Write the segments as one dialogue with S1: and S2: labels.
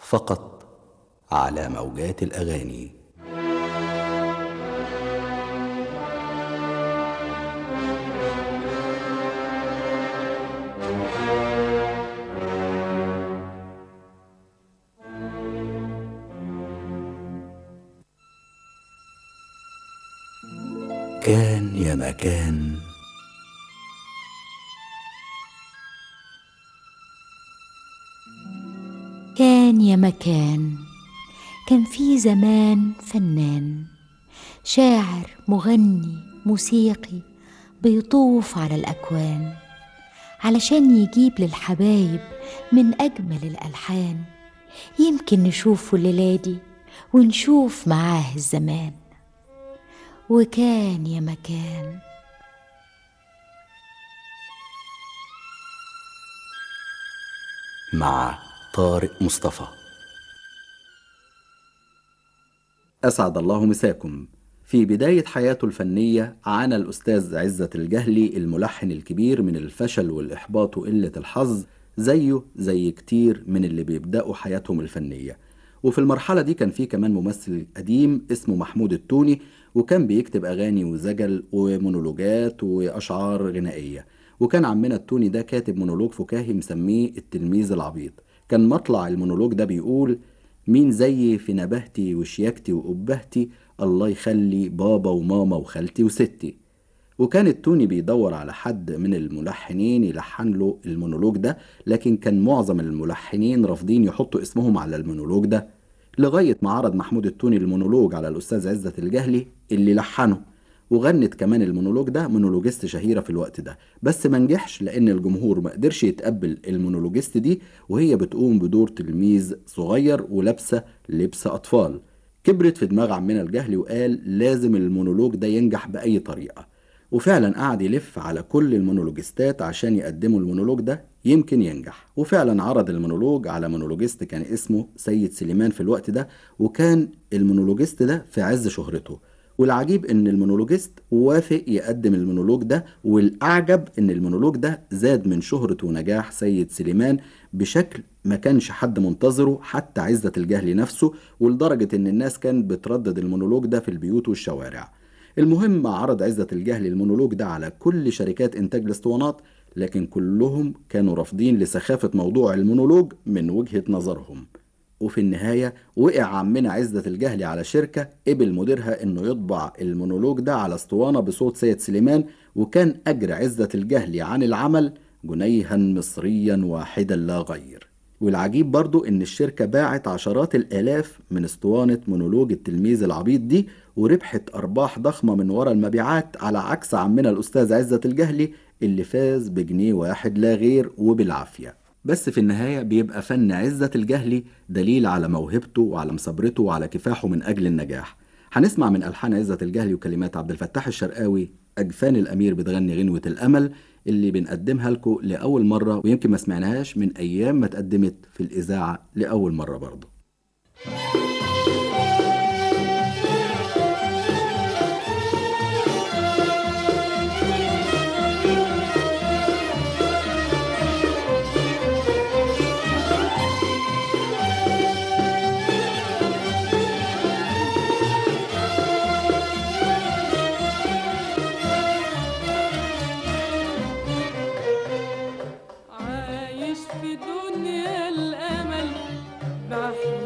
S1: فقط على موجات الاغاني كان يا مكان
S2: كان يا مكان كان في زمان فنان شاعر مغني موسيقي بيطوف على الأكوان علشان يجيب للحبايب من أجمل الألحان يمكن نشوفه الليلة دي ونشوف معاه الزمان وكان يا مكان
S1: مع طارق مصطفى
S3: أسعد الله مساكم في بداية حياته الفنية عانى الأستاذ عزة الجهلي الملحن الكبير من الفشل والإحباط وقلة الحظ زيه زي كتير من اللي بيبدأوا حياتهم الفنية وفي المرحلة دي كان في كمان ممثل قديم اسمه محمود التوني وكان بيكتب أغاني وزجل ومونولوجات وأشعار غنائية وكان عمنا التوني ده كاتب مونولوج فكاهي مسميه التلميذ العبيط كان مطلع المونولوج ده بيقول مين زيي في نبهتي وشياكتي وأبهتي الله يخلي بابا وماما وخالتي وستي وكان التوني بيدور على حد من الملحنين يلحن له المونولوج ده لكن كان معظم الملحنين رافضين يحطوا اسمهم على المونولوج ده لغاية ما عرض محمود التوني المونولوج على الأستاذ عزة الجهلي اللي لحنه وغنت كمان المونولوج ده مونولوجيست شهيرة في الوقت ده بس ما نجحش لأن الجمهور ما قدرش يتقبل المونولوجيست دي وهي بتقوم بدور تلميذ صغير ولابسة لبس أطفال كبرت في دماغ عمنا الجهلي وقال لازم المونولوج ده ينجح بأي طريقة وفعلا قعد يلف على كل المونولوجيستات عشان يقدموا المونولوج ده يمكن ينجح وفعلا عرض المونولوج على مونولوجيست كان اسمه سيد سليمان في الوقت ده وكان المونولوجيست ده في عز شهرته والعجيب ان المونولوجيست وافق يقدم المونولوج ده والاعجب ان المونولوج ده زاد من شهرة ونجاح سيد سليمان بشكل ما كانش حد منتظره حتى عزة الجهل نفسه ولدرجة ان الناس كانت بتردد المونولوج ده في البيوت والشوارع المهم عرض عزة الجهل المونولوج ده على كل شركات انتاج الاسطوانات لكن كلهم كانوا رافضين لسخافة موضوع المونولوج من وجهة نظرهم وفي النهاية وقع عمنا عزة الجهلي على شركة قبل مديرها انه يطبع المونولوج ده على اسطوانة بصوت سيد سليمان وكان اجر عزة الجهلي عن العمل جنيها مصريا واحدا لا غير والعجيب برضو ان الشركة باعت عشرات الالاف من اسطوانة مونولوج التلميذ العبيط دي وربحت ارباح ضخمة من ورا المبيعات على عكس عمنا الاستاذ عزة الجهلي اللي فاز بجنيه واحد لا غير وبالعافية بس في النهاية بيبقى فن عزة الجهلي دليل على موهبته وعلى مثابرته وعلى كفاحه من أجل النجاح هنسمع من ألحان عزة الجهلي وكلمات عبد الفتاح الشرقاوي أجفان الأمير بتغني غنوة الأمل اللي بنقدمها لكم لأول مرة ويمكن ما سمعناهاش من أيام ما اتقدمت في الإذاعة لأول مرة برضه
S4: عايش في دنيا الأمل بحلم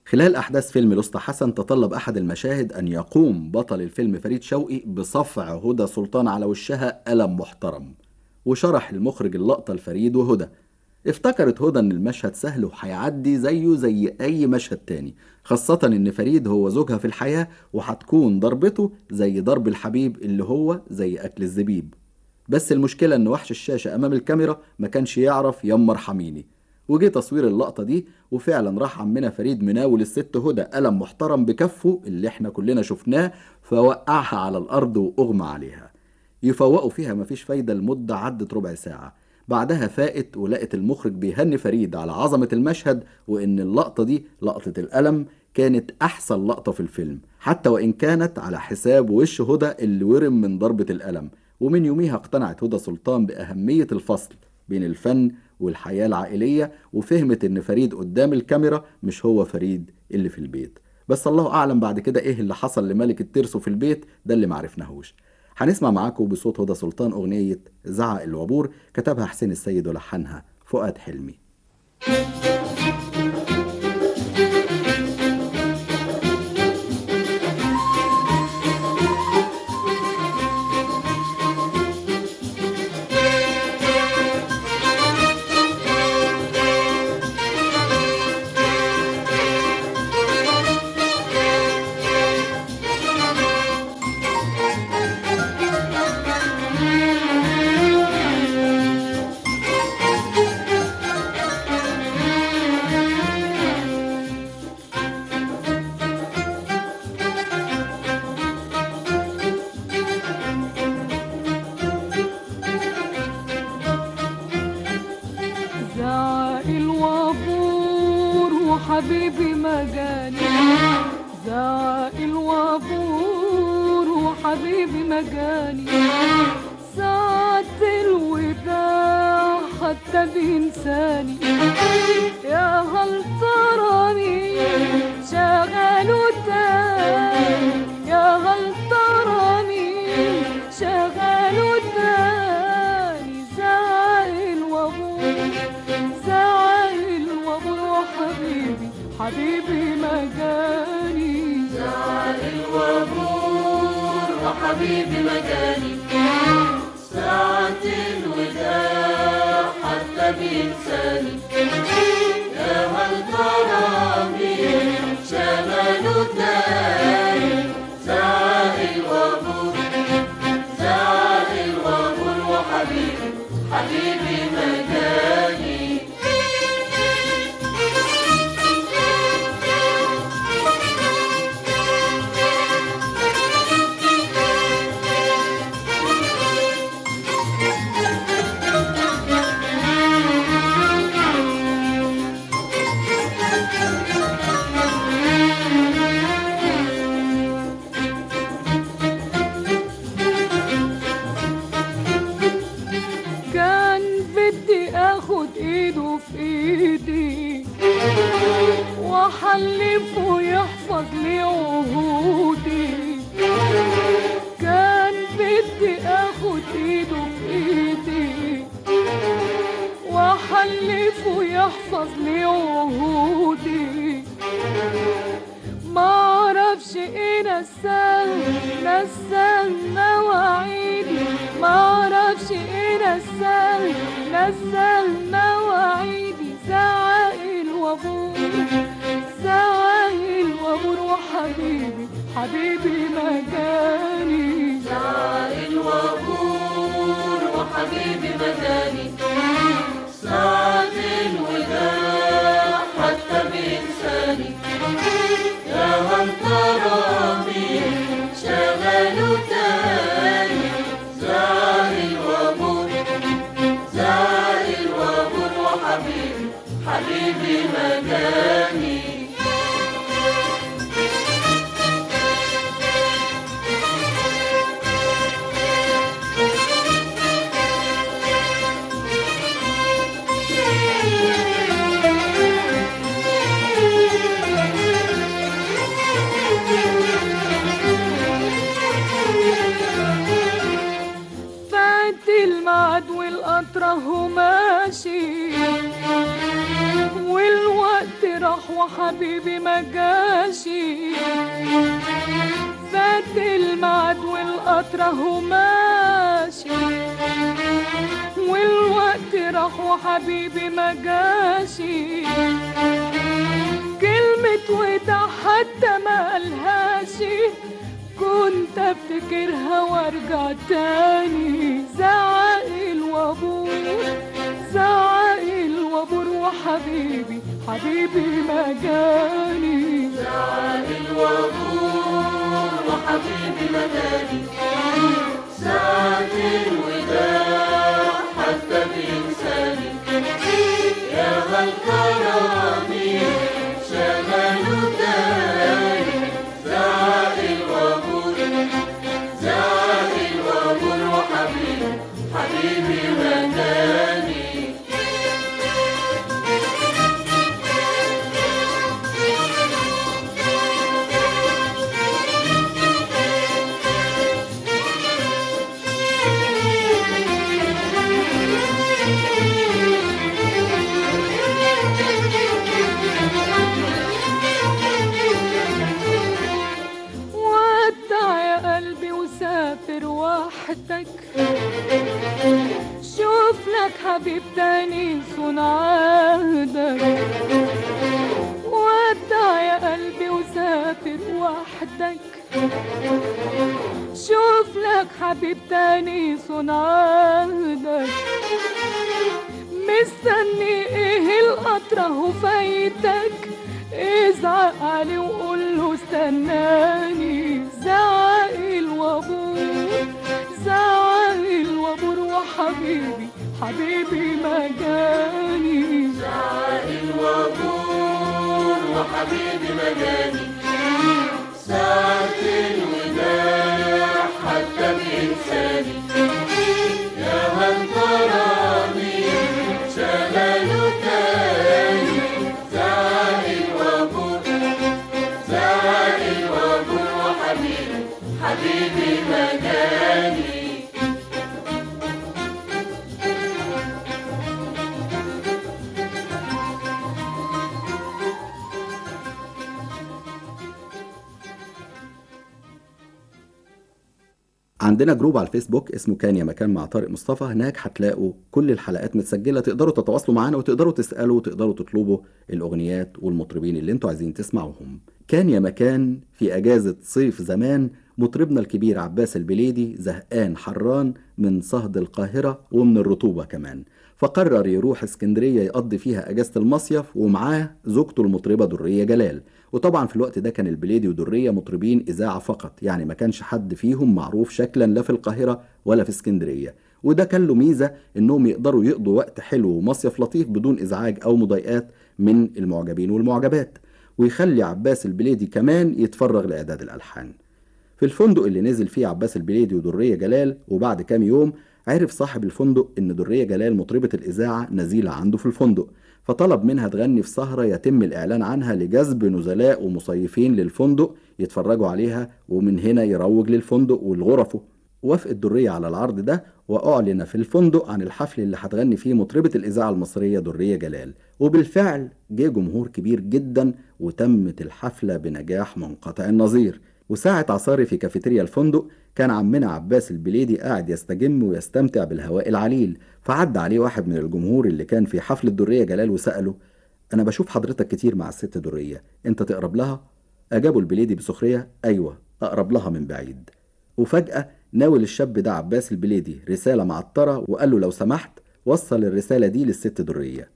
S3: خلال أحداث فيلم الأسطى حسن تطلب أحد المشاهد أن يقوم بطل الفيلم فريد شوقي بصفع هدى سلطان على وشها ألم محترم وشرح المخرج اللقطة لفريد وهدى افتكرت هدى ان المشهد سهل وهيعدي زيه زي اي مشهد تاني خاصة ان فريد هو زوجها في الحياة وهتكون ضربته زي ضرب الحبيب اللي هو زي اكل الزبيب بس المشكلة ان وحش الشاشة امام الكاميرا ما كانش يعرف يمر حميني وجه تصوير اللقطة دي وفعلا راح عمنا فريد مناول الست هدى قلم محترم بكفه اللي احنا كلنا شفناه فوقعها على الارض واغمى عليها يفوقوا فيها مفيش فايدة لمدة عدت ربع ساعة بعدها فاقت ولقت المخرج بيهني فريد على عظمة المشهد وإن اللقطة دي لقطة الألم كانت أحسن لقطة في الفيلم حتى وإن كانت على حساب وش هدى اللي ورم من ضربة الألم ومن يوميها اقتنعت هدى سلطان بأهمية الفصل بين الفن والحياة العائلية وفهمت إن فريد قدام الكاميرا مش هو فريد اللي في البيت بس الله أعلم بعد كده إيه اللي حصل لملك الترسو في البيت ده اللي معرفناهوش هنسمع معاكم بصوت هدى سلطان أغنية زعق الوبور كتبها حسين السيد ولحنها فؤاد حلمي
S4: زعق الوابور وحبيبي ما جاني زعق الوابور وحبيبي ما جاني ساعة الوداع حتى بينساني يا هل ترى مين شغله تاني يا هل ترى مين شغله تاني زعق الوابور زعق الوابور حبيبي حبيبي ما جاني زعق الوابور وحبيبي ما جاني ساعة الوداع حتى بينساني يا هل ترى مين شغله تاني زعق الوابور زعق الوابور وحبيبي حبيبي ما جاني كان بدي اخد ايده في ايدي واحلفه يحفظ لي عهودي كان بدي اخد ايده في ايدي واحلفه يحفظ لي عهودي ما اعرفش ايه نساه نساه مواعيدي ما اعرفش ايه نساه نساه مواعيدي زعق الوابور زعق الوابور وحبيبي حبيبي ما جاني زعق الوابور وحبيبي ما جاني ساعة الوداع حتى بإنساني يا هل ترى مين شغله تاني زعق الوابور زعق الوابور وحبيبي حبيبي ما جاني فات الميعاد والقطر اهو ماشي والوقت راح راح وحبيبي ما جاشي فات الميعاد والقطر اهو ماشي والوقت راح وحبيبي ما جاشي كلمة وداع حتى ما قالهاش كنت افتكرها وارجع تاني زعق الوابور زعق الوابور وحبيبي حبيبي ما جاني زعق الوابور وحبيبي ما جاني ساعة الوداع حتى بإنساني يا هل كرامي شغلوا تاني زعق الوابور زعق الوابور وحبيبي حبيبي ما جاني ودع يا قلبي وسافر وحدك شوف لك حبيب تاني صون عهدك ودع يا قلبي وسافر وحدك شوف لك حبيب تاني صون عهدك مستني ايه القطر اهو فايتك ازعق عليه وقول له استناني زعق الوابور زعق الوابور وحبيبي حبيبي ما جاني زعق الوابور وحبيبي ما جاني ساعة الوداع حتى بإنساني يا من تراني شغلوا تاني زعق الوابور زعق الوابور وحبيبي حبيبي ما جاني
S3: عندنا جروب على الفيسبوك اسمه كان يا مكان مع طارق مصطفى هناك هتلاقوا كل الحلقات متسجلة تقدروا تتواصلوا معانا وتقدروا تسألوا وتقدروا تطلبوا الأغنيات والمطربين اللي انتوا عايزين تسمعوهم كان يا مكان في أجازة صيف زمان مطربنا الكبير عباس البليدي زهقان حران من صهد القاهرة ومن الرطوبة كمان فقرر يروح اسكندرية يقضي فيها أجازة المصيف ومعاه زوجته المطربة درية جلال وطبعا في الوقت ده كان البليدي ودرية مطربين إذاعة فقط يعني ما كانش حد فيهم معروف شكلا لا في القاهرة ولا في اسكندرية وده كان له ميزة إنهم يقدروا يقضوا وقت حلو ومصيف لطيف بدون إزعاج أو مضايقات من المعجبين والمعجبات ويخلي عباس البليدي كمان يتفرغ لإعداد الألحان في الفندق اللي نزل فيه عباس البليدي ودرية جلال وبعد كام يوم عرف صاحب الفندق إن درية جلال مطربة الإذاعة نزيلة عنده في الفندق فطلب منها تغني في سهرة يتم الإعلان عنها لجذب نزلاء ومصيفين للفندق يتفرجوا عليها ومن هنا يروج للفندق والغرفه وافقت درية على العرض ده وأعلن في الفندق عن الحفل اللي هتغني فيه مطربة الإذاعة المصرية درية جلال وبالفعل جه جمهور كبير جدا وتمت الحفلة بنجاح منقطع النظير وساعة عصاري في كافيتيريا الفندق كان عمنا عباس البليدي قاعد يستجم ويستمتع بالهواء العليل فعدى عليه واحد من الجمهور اللي كان في حفل الدرية جلال وسأله أنا بشوف حضرتك كتير مع الست درية أنت تقرب لها؟ أجابه البليدي بسخرية أيوة أقرب لها من بعيد وفجأة ناول الشاب ده عباس البليدي رسالة معطرة وقال له لو سمحت وصل الرسالة دي للست درية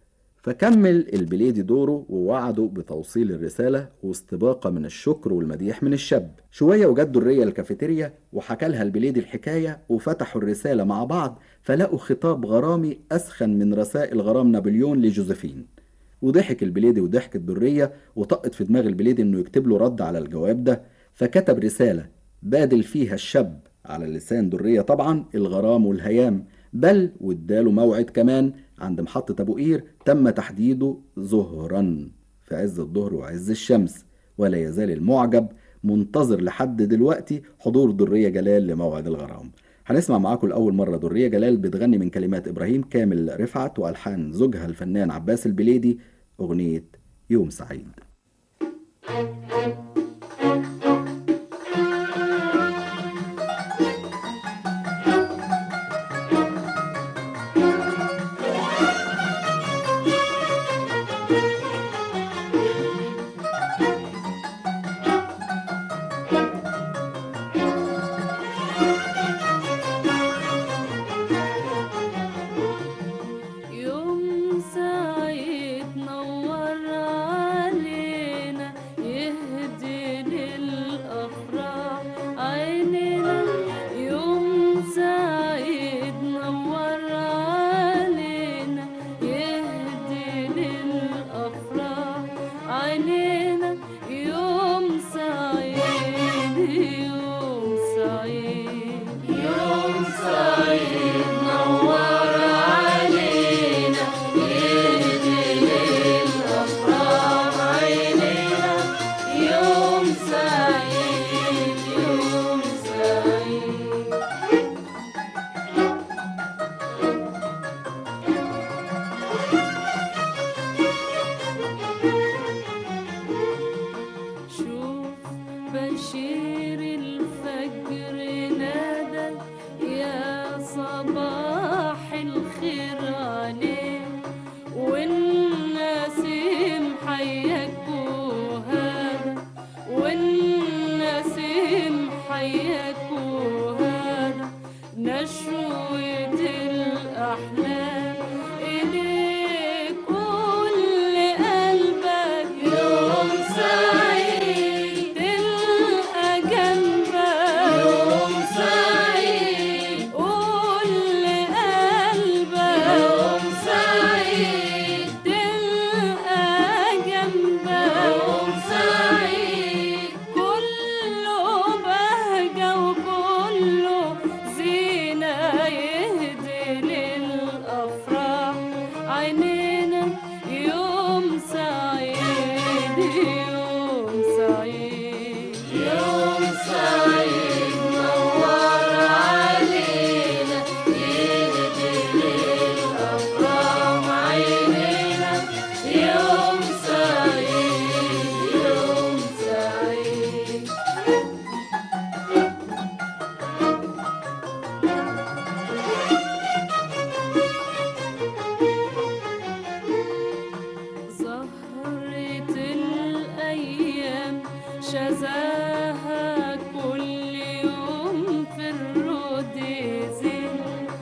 S3: فكمل البليدي دوره ووعده بتوصيل الرسالة واستباقة من الشكر والمديح من الشاب شوية وجت درية الكافيتيريا وحكى لها البليدي الحكاية وفتحوا الرسالة مع بعض فلقوا خطاب غرامي أسخن من رسائل غرام نابليون لجوزيفين وضحك البليدي وضحكت درية وطقت في دماغ البليدي انه يكتب له رد على الجواب ده فكتب رسالة بادل فيها الشاب على لسان درية طبعا الغرام والهيام بل واداله موعد كمان عند محطة أبو قير تم تحديده ظهرا في عز الظهر وعز الشمس ولا يزال المعجب منتظر لحد دلوقتي حضور درية جلال لموعد الغرام هنسمع معاكم لأول مرة درية جلال بتغني من كلمات إبراهيم كامل رفعت وألحان زوجها الفنان عباس البليدي أغنية يوم سعيد
S4: يوم سعيد نور علينا يهدي للأفراح عيننا يوم سعيد نور علينا يهدي للأفراح عيننا يوم سعيد يوم سعيد يوم سعيد نور علينا يهدي للأفراح عيننا يوم سعيد يوم سعيد شوف بشير الفجر نادى يا صباح الخير عليه والنسيم حياك وهذا والنسيم حياك وهذا نشوة الأحلام إليك كل قلبك يوم سعيد تلقى جنبك يوم سعيد قول لقلبك يوم سعيد تلقى جنبك يوم سعيد كله بهجة وكله زينة يهدي للأفراح عينينا يوم سعيد يوم سعيد يوم سعيد نور علينا يهدي للأفراح عينينا يوم سعيد يوم سعيد زهرة الأيام شذاها كل يوم في الرود زين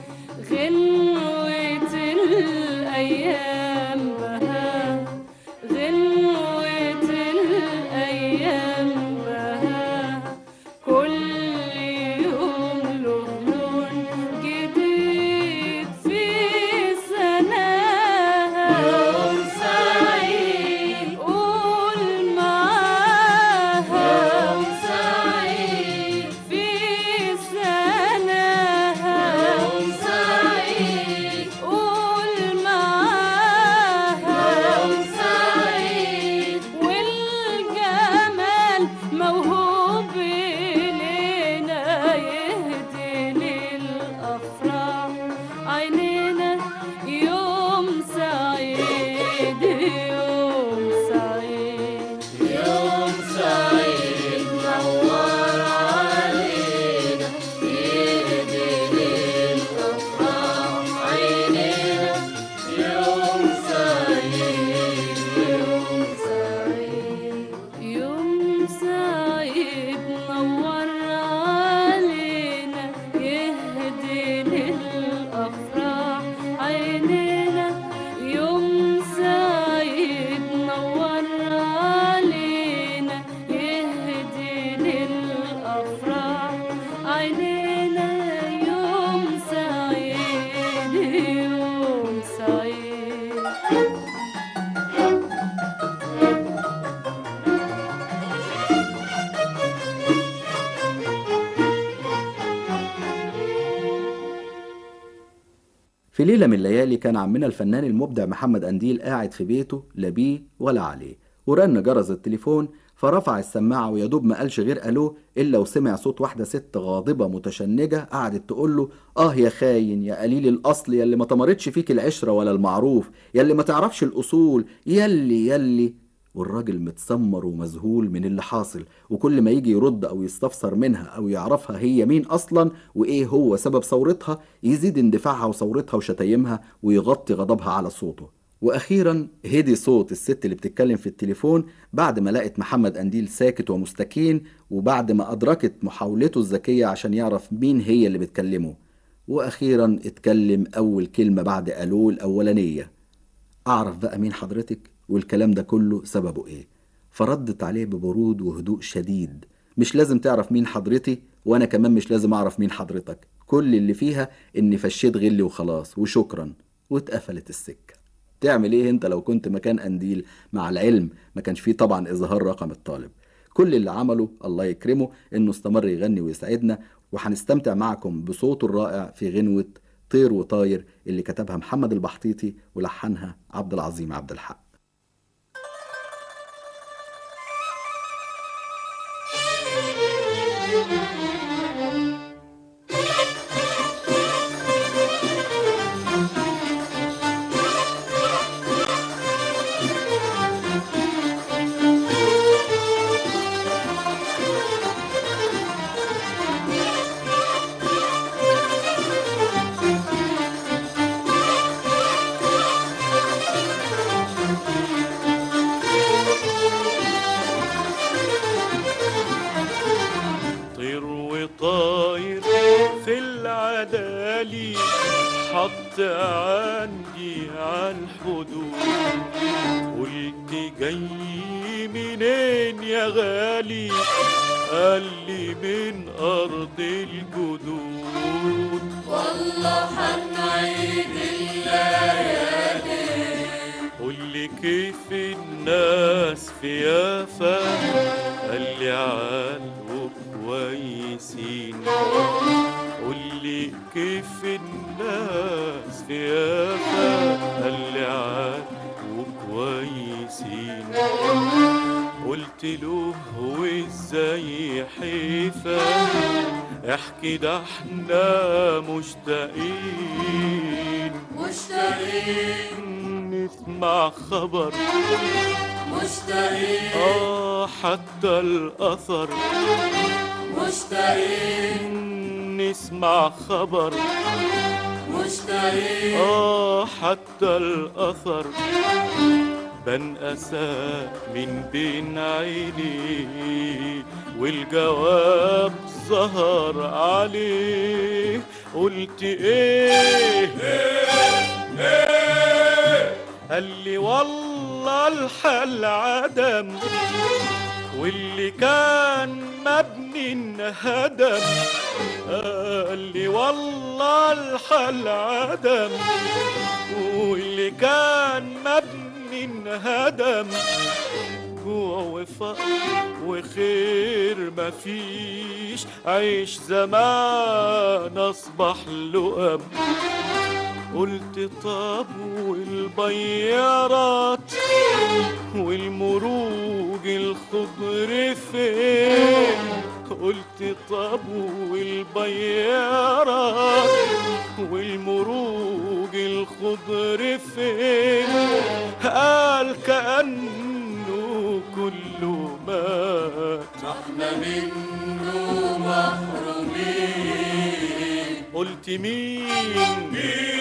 S4: غنوة الأيام بها غنوة الأيام بها كل يوم له لون جديد في سناها يوم سعيد قول معاها يوم سعيد في سناها يوم سعيد قول معاها يوم سعيد والجمال موهوب إلينا يهدي للأفراح عينينا يوم سعيد يوم سعيد يوم سعيد نور علينا يهدي للأفراح عينينا يوم سعيد يوم سعيد يوم سعيد نور علينا يهدي للأفراح عينينا يوم سعيد نور علينا يهدي للأفراح عينينا يوم سعيد يوم سعيد
S3: في ليلة من الليالي كان عمنا الفنان المبدع محمد أنديل قاعد في بيته لا بيه ولا عليه ورن جرس التليفون فرفع السماعة ويدوب ما قالش غير ألو إلا وسمع صوت واحدة ست غاضبة متشنجة قعدت تقول له آه يا خاين يا قليل الأصل يا اللي ما تمرتش فيك العشرة ولا المعروف يا اللي ما تعرفش الأصول يلي يلي والراجل متسمر ومذهول من اللي حاصل وكل ما يجي يرد أو يستفسر منها أو يعرفها هي مين أصلا وإيه هو سبب ثورتها يزيد اندفاعها وثورتها وشتايمها ويغطي غضبها على صوته واخيرا هدي صوت الست اللي بتتكلم في التليفون بعد ما لقت محمد قنديل ساكت ومستكين وبعد ما ادركت محاولته الذكيه عشان يعرف مين هي اللي بتكلمه واخيرا اتكلم اول كلمه بعد الو الاولانيه اعرف بقى مين حضرتك والكلام ده كله سببه ايه فردت عليه ببرود وهدوء شديد مش لازم تعرف مين حضرتي وانا كمان مش لازم اعرف مين حضرتك كل اللي فيها اني فشيت غلي وخلاص وشكرا واتقفلت السكه تعمل ايه انت لو كنت مكان قنديل مع العلم ما كانش فيه طبعا اظهار رقم الطالب كل اللي عمله الله يكرمه انه استمر يغني ويسعدنا وهنستمتع معكم بصوته الرائع في غنوة طير وطاير اللي كتبها محمد البحطيطي ولحنها عبد العظيم عبد الحق
S5: طير وطاير في العدالي حط عندي عالحدود قلت جاي منين يا غالي قال لي من أرض الجدود قول لي كيف الناس في يافا قال لي عالوا كويسين قول لي كيف الناس في يافا قال لي عالوا كويسين قلت له وازاي حيفا احكي ده احنا مشتاقين نسمع خبر
S6: مشتاقين
S5: آه حتى الأثر
S6: مشتاقين
S5: نسمع خبر
S6: مشتاقين
S5: آه حتى الأثر بن أسى من بين عيني والجواب ظهر عليه قلت ايه قال لي والله الحل عدم واللي كان مبني انهدم قال لي والله الحل عدم واللي كان مبني انهدم جوع وفقر وخير مفيش عيش زمان اصبح لؤم قلت طب والبيارات والمروج الخضر فين قلت طب والبيارات والمروج الخضر فين قال كأنه كله مات
S6: احنا منه محرومين
S5: قلت مين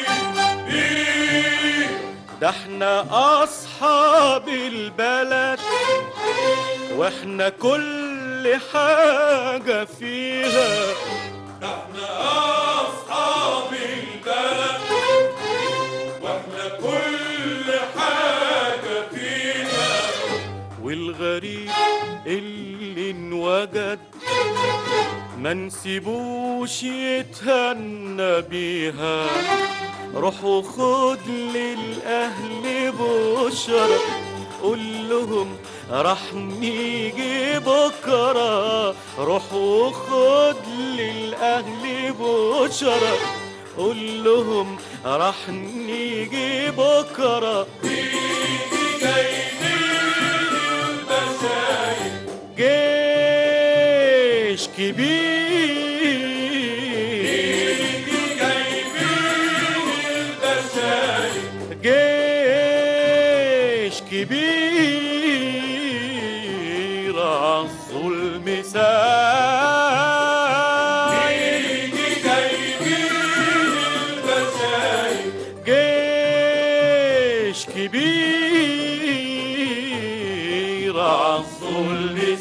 S5: ده احنا اصحاب البلد واحنا كل حاجة فيها احنا اصحاب البلد واحنا كل حاجة فيها والغريب اللي انوجد ما نسيبوش يتهنى بيها روحوا خد للأهل بشرى قول لهم راح نيجي بكرة روحوا خد للأهل بشرى قول لهم راح نيجي بكرة جيش كبير جيش كبير المساء
S6: يجي جايبين البشاير
S5: جيش كبير عالظلم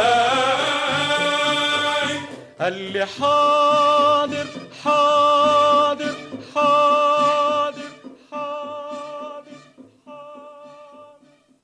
S5: ساي قال لي حاضر حاضر حاضر حاضر حاضر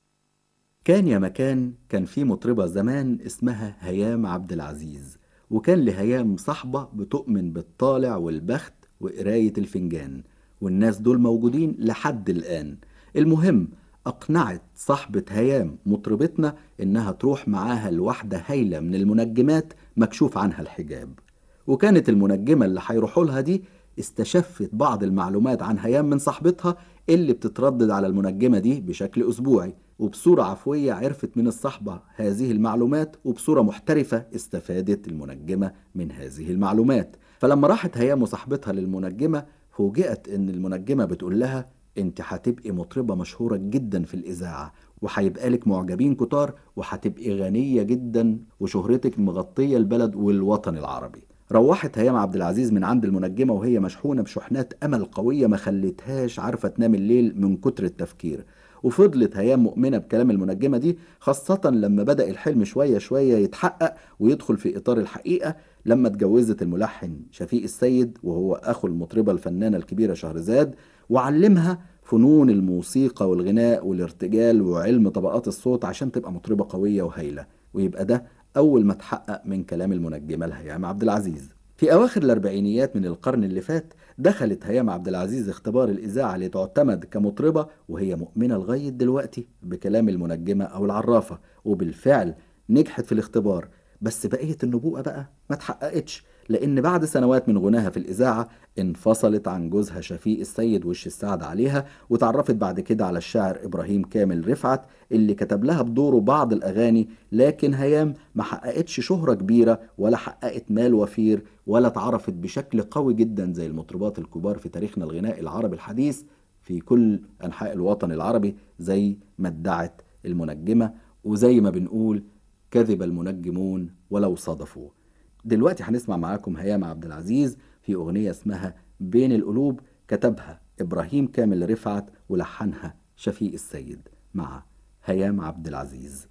S3: كان يا مكان كان في مطربة زمان اسمها هيام عبد العزيز وكان لهيام صاحبة بتؤمن بالطالع والبخت وقراية الفنجان والناس دول موجودين لحد الآن المهم أقنعت صاحبة هيام مطربتنا إنها تروح معاها لواحدة هايلة من المنجمات مكشوف عنها الحجاب وكانت المنجمة اللي هيروحوا لها دي استشفت بعض المعلومات عن هيام من صاحبتها اللي بتتردد على المنجمة دي بشكل أسبوعي وبصورة عفوية عرفت من الصحبة هذه المعلومات وبصورة محترفة استفادت المنجمة من هذه المعلومات فلما راحت هيام وصاحبتها للمنجمة فوجئت إن المنجمة بتقول لها أنت هتبقي مطربة مشهورة جدا في الإذاعة وهيبقى لك معجبين كتار وهتبقي غنية جدا وشهرتك مغطية البلد والوطن العربي روحت هيام عبد العزيز من عند المنجمة وهي مشحونة بشحنات أمل قوية ما خلتهاش عارفة تنام الليل من كتر التفكير وفضلت هيام مؤمنة بكلام المنجمة دي خاصة لما بدأ الحلم شوية شوية يتحقق ويدخل في إطار الحقيقة لما اتجوزت الملحن شفيق السيد وهو أخو المطربة الفنانة الكبيرة شهرزاد وعلمها فنون الموسيقى والغناء والارتجال وعلم طبقات الصوت عشان تبقى مطربة قوية وهايلة ويبقى ده أول ما اتحقق من كلام المنجمة لهيام عبد العزيز في أواخر الأربعينيات من القرن اللي فات دخلت هيام عبد العزيز اختبار الإذاعة لتعتمد كمطربة وهي مؤمنة لغاية دلوقتي بكلام المنجمة أو العرافة وبالفعل نجحت في الاختبار بس بقية النبوءة بقى ما اتحققتش لأن بعد سنوات من غناها في الإذاعة انفصلت عن جوزها شفيق السيد وش السعد عليها وتعرفت بعد كده على الشاعر إبراهيم كامل رفعت اللي كتب لها بدوره بعض الأغاني لكن هيام ما حققتش شهرة كبيرة ولا حققت مال وفير ولا اتعرفت بشكل قوي جدا زي المطربات الكبار في تاريخنا الغنائي العربي الحديث في كل أنحاء الوطن العربي زي ما ادعت المنجمة وزي ما بنقول كذب المنجمون ولو صدفوا دلوقتي هنسمع معاكم هيام عبد العزيز في أغنية اسمها بين القلوب كتبها إبراهيم كامل رفعت ولحنها شفيق السيد مع هيام عبد العزيز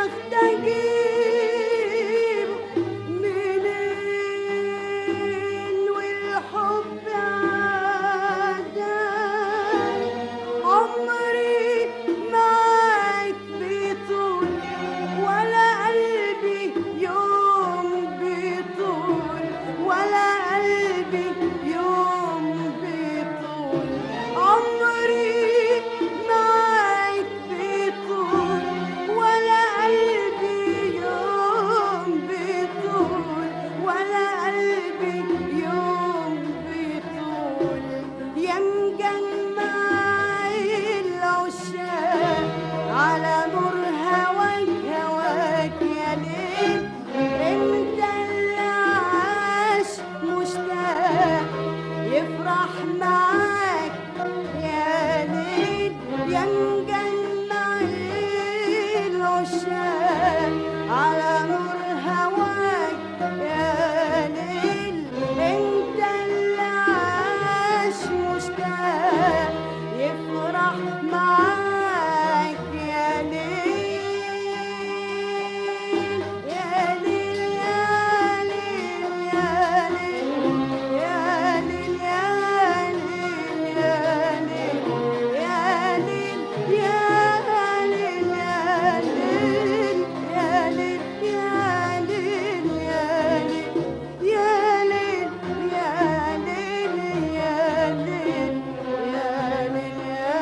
S4: استجيب منين والحب عذاب عمري معاك بيطول ولا قلبي يوم بيطول ولا قلبي يوم بيطول عمري معاك بيطول ولا قلبي يوم بيطول ولا قلبي يوم بيطول يا مجمع العشاق على نور هواك هواك يا ليل انت اللي عاش مشتاق يفرح معاك يا ليل يا مجمع العشاق على نور هواك يا ليل انت اللي عاش مشتاق يفرح معاك يا ليل يا ليل يا ليل يا ليل يا ليل يا ليل يا ليل يا ليل يا ليل يا ليل يا ليل يا ليل يا ليل يا ليل يا ليل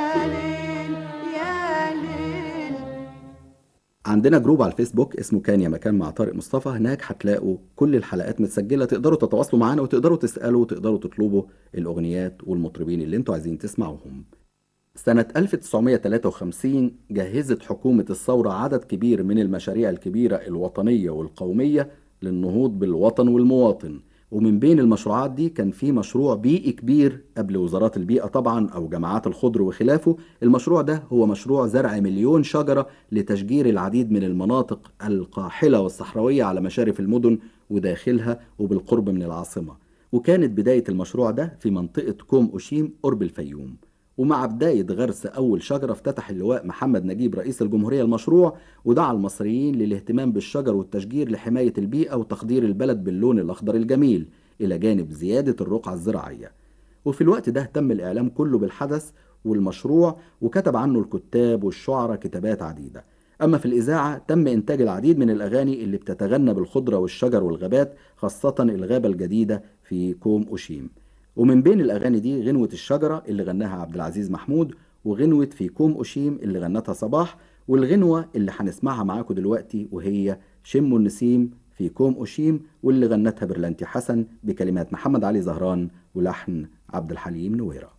S4: يا ليل يا ليل
S3: عندنا جروب على الفيسبوك اسمه كان يا مكان مع طارق مصطفى هناك هتلاقوا كل الحلقات متسجلة تقدروا تتواصلوا معانا وتقدروا تسألوا وتقدروا تطلبوا الأغنيات والمطربين اللي انتوا عايزين تسمعوهم سنة 1953 جهزت حكومة الثورة عدد كبير من المشاريع الكبيرة الوطنية والقومية للنهوض بالوطن والمواطن ومن بين المشروعات دي كان في مشروع بيئي كبير قبل وزارات البيئة طبعا أو جماعات الخضر وخلافه المشروع ده هو مشروع زرع مليون شجرة لتشجير العديد من المناطق القاحلة والصحراوية على مشارف المدن وداخلها وبالقرب من العاصمة وكانت بداية المشروع ده في منطقة كوم أوشيم قرب الفيوم ومع بداية غرس أول شجرة افتتح اللواء محمد نجيب رئيس الجمهورية المشروع ودعا المصريين للاهتمام بالشجر والتشجير لحماية البيئة وتخضير البلد باللون الأخضر الجميل إلى جانب زيادة الرقعة الزراعية وفي الوقت ده تم الإعلام كله بالحدث والمشروع وكتب عنه الكتاب والشعراء كتابات عديدة أما في الإذاعة تم إنتاج العديد من الأغاني اللي بتتغنى بالخضرة والشجر والغابات خاصة الغابة الجديدة في كوم أوشيم ومن بين الأغاني دي غنوة الشجرة اللي غناها عبد العزيز محمود وغنوة في كوم أوشيم اللي غنتها صباح والغنوة اللي هنسمعها معاكم دلوقتي وهي شم النسيم في كوم أوشيم واللي غنتها برلانتي حسن بكلمات محمد علي زهران ولحن عبد الحليم نويره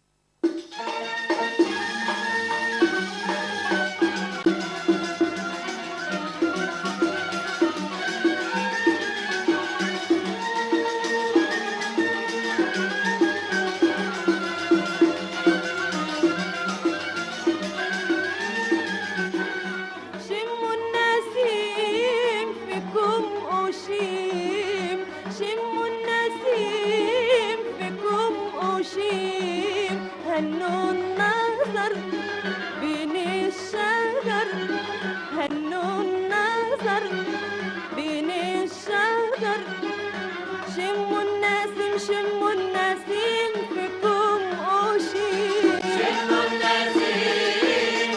S4: شموا النسيم فيكم أوشيم شموا النسيم فيكم أوشيم هنوا النظر بين الشجر هنوا النظر بين الشجر شموا النسيم شموا النسيم فيكم أوشيم شموا النسيم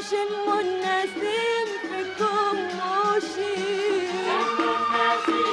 S4: شموا النسيم فيكم وشيم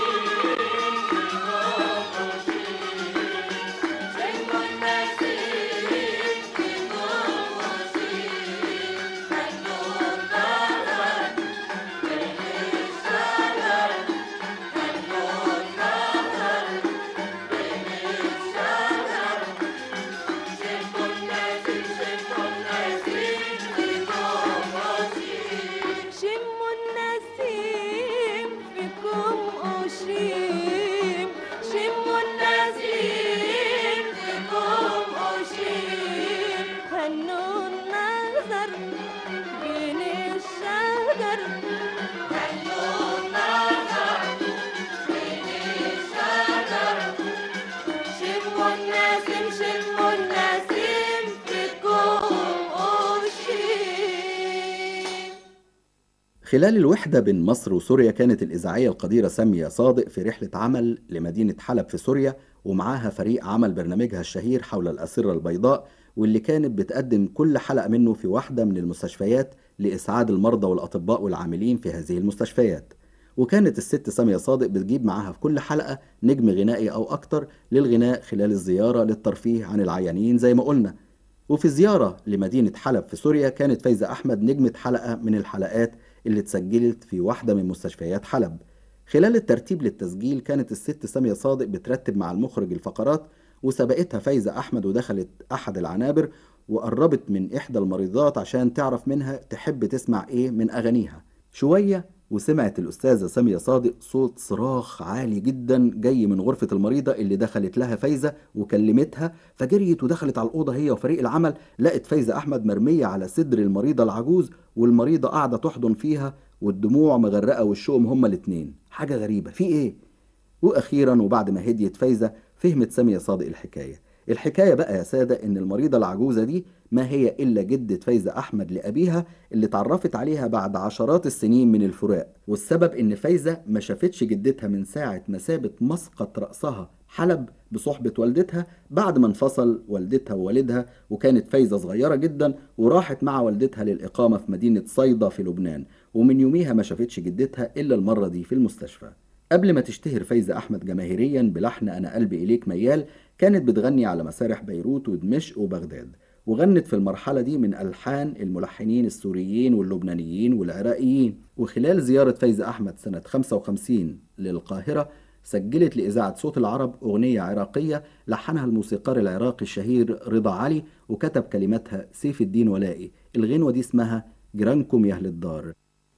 S4: شموا النسيم فيكم أشيم شموا النسيم فيكم أشيم هنوا النظر بين الشجر هنوا النظر بين الشجر شموا النسيم شموا النسيم فيكم أشيم
S3: خلال الوحدة بين مصر وسوريا كانت الإذاعية القديرة سامية صادق في رحلة عمل لمدينة حلب في سوريا ومعاها فريق عمل برنامجها الشهير حول الأسرة البيضاء واللي كانت بتقدم كل حلقة منه في واحدة من المستشفيات لإسعاد المرضى والأطباء والعاملين في هذه المستشفيات وكانت الست سامية صادق بتجيب معاها في كل حلقة نجم غنائي أو أكتر للغناء خلال الزيارة للترفيه عن العيانين زي ما قلنا وفي زيارة لمدينة حلب في سوريا كانت فايزة أحمد نجمة حلقة من الحلقات اللي اتسجلت في واحدة من مستشفيات حلب خلال الترتيب للتسجيل كانت الست سامية صادق بترتب مع المخرج الفقرات وسبقتها فايزة أحمد ودخلت أحد العنابر وقربت من إحدى المريضات عشان تعرف منها تحب تسمع إيه من أغانيها شوية وسمعت الأستاذة سامية صادق صوت صراخ عالي جدا جاي من غرفة المريضة اللي دخلت لها فايزة وكلمتها فجريت ودخلت على الأوضة هي وفريق العمل لقت فايزة أحمد مرمية على صدر المريضة العجوز والمريضة قاعدة تحضن فيها والدموع مغرقة وشهم هما الاتنين حاجة غريبة في إيه؟ وأخيرا وبعد ما هديت فايزة فهمت سامية صادق الحكاية الحكاية بقى يا سادة إن المريضة العجوزة دي ما هي إلا جدة فايزة أحمد لأبيها اللي اتعرفت عليها بعد عشرات السنين من الفراق والسبب إن فايزة ما شافتش جدتها من ساعة ما سابت مسقط رأسها حلب بصحبة والدتها بعد ما انفصل والدتها ووالدها وكانت فايزة صغيرة جدا وراحت مع والدتها للإقامة في مدينة صيدا في لبنان ومن يوميها ما شافتش جدتها إلا المرة دي في المستشفى قبل ما تشتهر فايزة أحمد جماهيريا بلحن أنا قلبي إليك ميال كانت بتغني على مسارح بيروت ودمشق وبغداد وغنت في المرحلة دي من ألحان الملحنين السوريين واللبنانيين والعراقيين وخلال زيارة فايزة أحمد سنة 55 للقاهرة سجلت لإذاعة صوت العرب أغنية عراقية لحنها الموسيقار العراقي الشهير رضا علي وكتب كلماتها سيف الدين ولائي الغنوة دي اسمها جيرانكم يا أهل الدار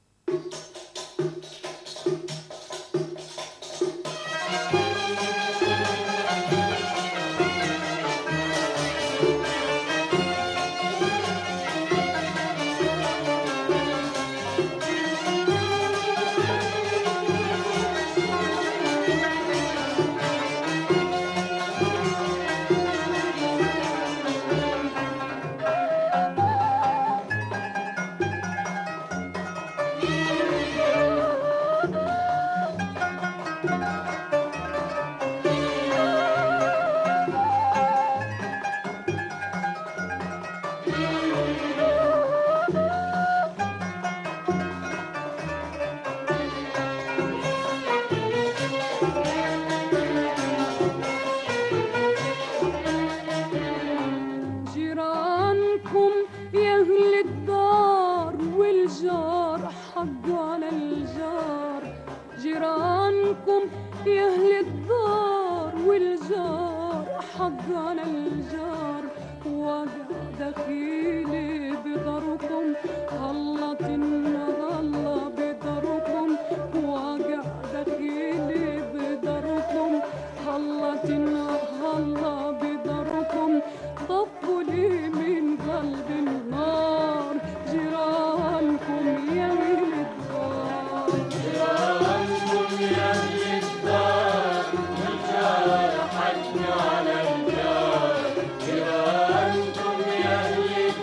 S4: جيرانكم يا اهل الدار والجار حق على الجار جيرانكم يا اهل الدار والجار حق على الجار وجع دخيلي بداركم غلط غلة بداركم وجع دخيلي بداركم غلط غلة بداركم طفوا لي من قلب النار جيرانكم يا اهل الدار
S6: جيرانكم يا أهل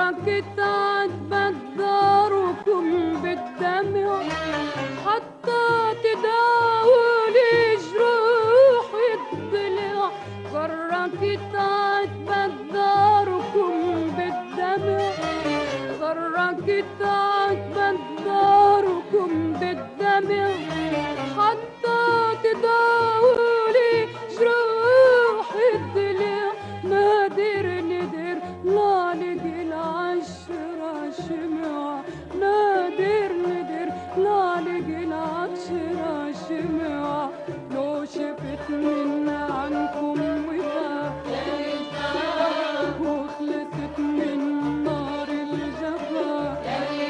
S4: جركت عتبة داركم بالدمع حتى تداولي جروح الضلع جركت عتبة داركم بالدمع غركت عتبة داركم بالدمع حتى تداولي جروح الضلع نادر ندر لا لقي العشرة شمع نادر ندر لا لقي العشرة شمع لو شفت من عنكم وفاء وخلصت من نار الجفا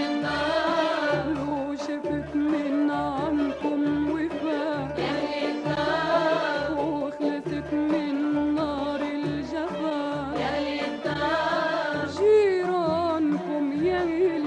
S4: لو شفت من عنكم وفاء وخلصت من نار الجفا جيرانكم يا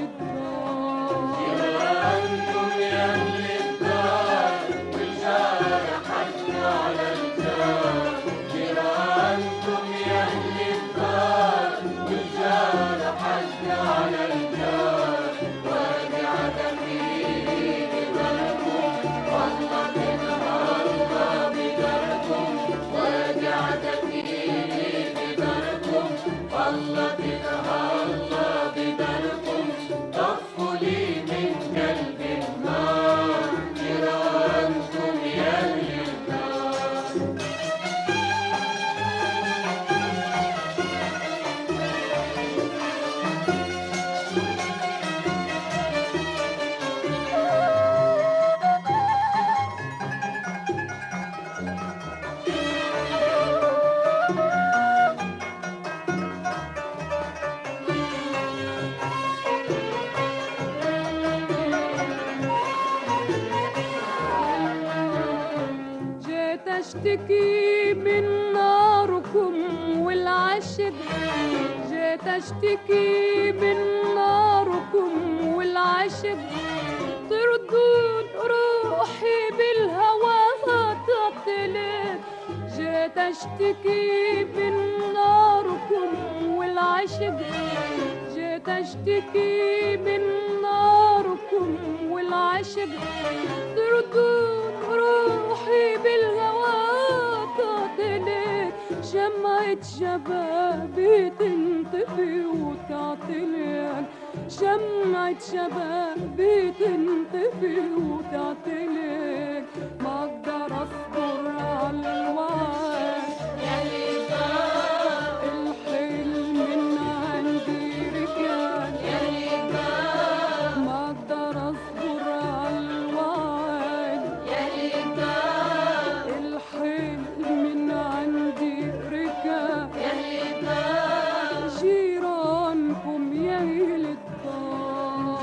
S4: جيت اشتكي من ناركم والعشق جيت اشتكي من ناركم والعشق تردون روحي بالهوى تطلت جيت اشتكي من ناركم والعشق جيت اشتكي من ناركم والعشق تردون روحي بالهوى تعطلك شمعة شبابي تنطفي وتعطلك شمعة شبابي تنطفي وتعطلك ما اقدر اصبر على الوعد الحلم من عندي رجال ما اقدر اصبر على الوعد الحلم من عندي رجال جيرانكم يا اهل الدار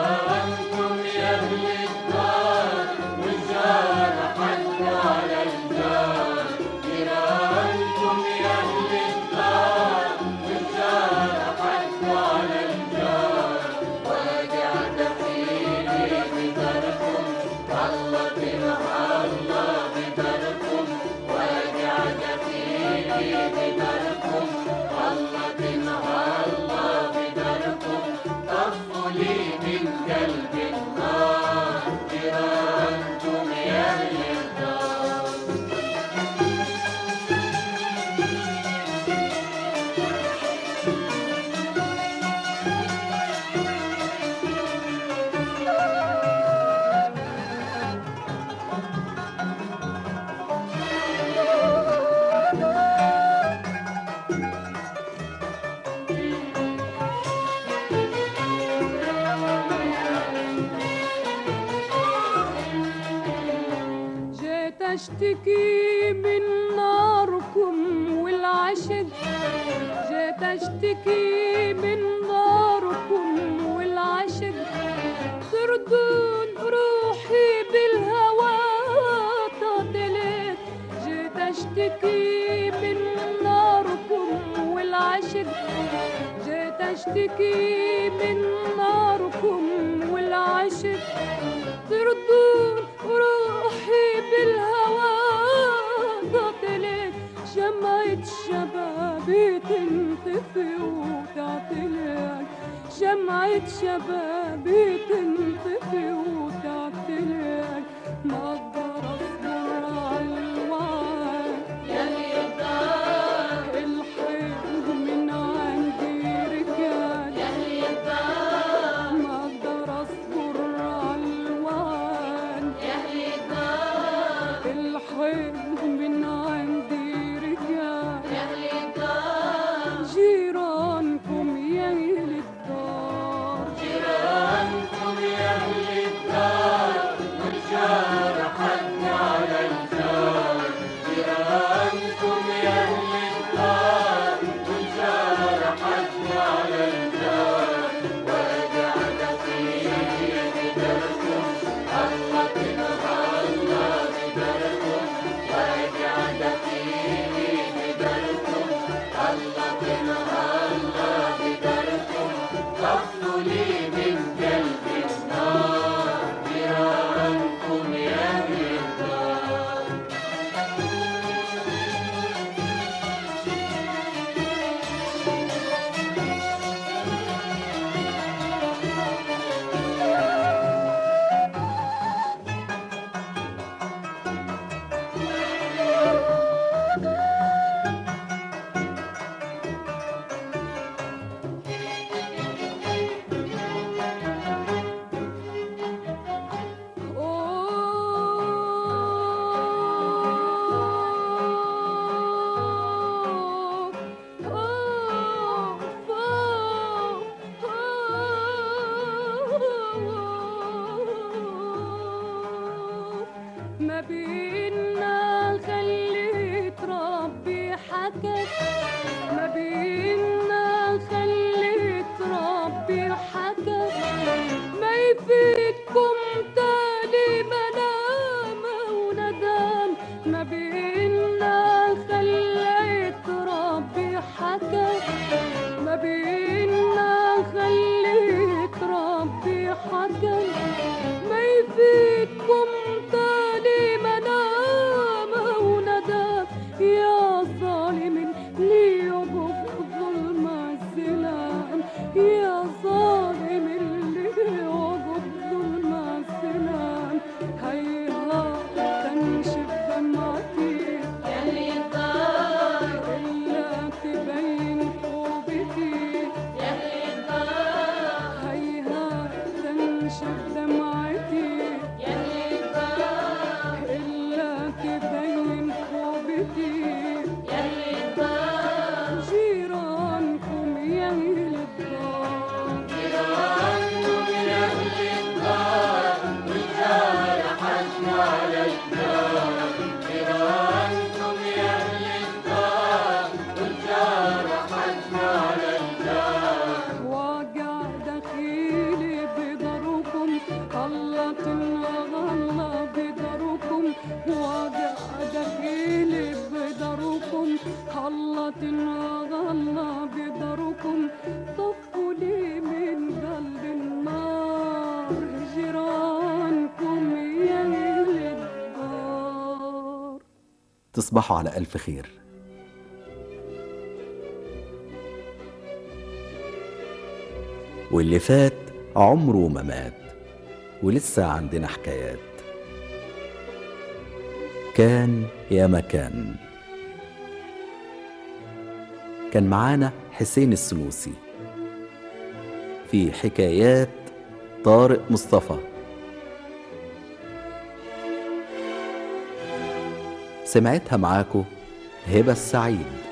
S4: جيت اشتكي من ناركم والعشق جيت اشتكي من ناركم والعشق تردون روحي بالهوى تعطلت جيت اشتكي من ناركم والعشق جيت اشتكي من ناركم والعشق تردون روحي بالهوى قتلت شمعة شباب بتنطفي وتعتلك شمعة شبابي تنطفي وتعتلك ما اقدر اصبر على الوعد الحب من عندي رجال ما اقدر اصبر على الوعد الحب من عندي رجال جيرانكم يا اهل الدار ما بينا خليت ربي حكت ما بينا خليت ربي حكت ما يفيدكم تاني ملامة وندم ما بينا خليت ربي حكت ما بينا خليت ربي حكت ما يفيدكم تاني منامة وندم يا ظالم ليه يقف ظلم السلام يا ظالم ليه يقف ظلم السلام هيها تنشف دمعتي إلا تبين توبتي هيها تنشف دمعتي إلا تبين توبتي جيرانكم يا أهل الدار واقع دخيلي بداركم الله تنغلى بداركم واقع دخيلي بداركم الله تنغلى بداركم طفوا لي من قلب النار جيرانكم يا أهل الدار
S3: تصبحوا على ألف خير واللي فات عمره ما مات ولسه عندنا حكايات كان يا مكان كان معانا حسين السنوسي في حكايات طارق مصطفى سمعتها معاكو هبة السعيد